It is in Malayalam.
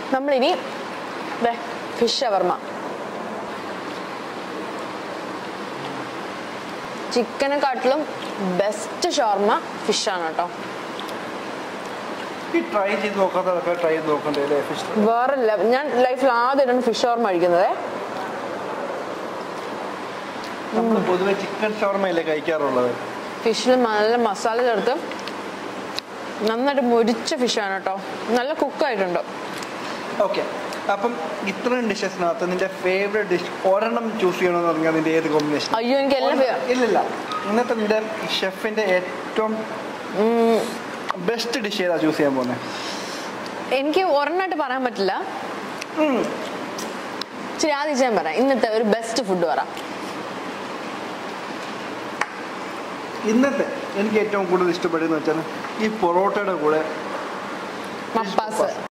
നമ്മളിനി ഫിഷ് ഷവർമ ചിക്കനെക്കാട്ടിലും ബെസ്റ്റ് ഷവർമ ഫിഷാണ് കേട്ടോ ഈ ട്രൈ ചെയ്ത് നോക്കാത്തതൊക്കെ ട്രൈ ചെയ്ത് നോക്കണ്ടേ അല്ലേ ഫിഷ് വേറെ ലെവ- ഞാൻ ലൈഫിൽ ആദ്യമായിട്ടാണ് ഫിഷ് ഷവർമ കഴിക്കുന്നത് നമ്മൾ പൊതുവെ ചിക്കൻ ഷവർമയല്ലേ കഴിക്കാറുള്ളത് ഫിഷിൽ നല്ല മസാല ചേർത്ത് നന്നായിട്ട് മുരിച്ച ഫിഷാണ് കേട്ടോ നല്ല കുക്കായിട്ടുണ്ട് ഓക്കെ അപ്പം ഇത്രയും ഡിഷസിനകത്ത് നിന്റെ ഫേവറേറ്റ് ഡിഷ് ഒരെണ്ണം ചൂസ് ചെയ്യണമെന്ന് പറഞ്ഞാൽ നിന്റെ ഏത് കോമ്പിനേഷൻ അയ്യോ എനിക്ക് എല്ലാം ഫേ- ഇല്ലില്ല ഇന്നത്തെ നിന്റെ ഷെഫിന്റെ ഏറ്റവും ബെസ്റ്റ് ഡിഷ് ഏതാ ചൂസ് ചെയ്യാൻ പോകുന്നത് എനിക്ക് ഒരെണ്ണമായിട്ട് പറയാൻ പറ്റില്ല ശരി ആദ്യം ഞാൻ പറയാം ഇന്നത്തെ ഒരു ബെസ്റ്റ് ഫുഡ് പറ ഇന്നത്തെ എനിക്ക് ഏറ്റവും കൂടുതൽ ഇഷ്ടപ്പെട്ടതെന്ന് വെച്ചാൽ ഈ പൊറോട്ടയുടെ കൂടെ മപ്പാസ്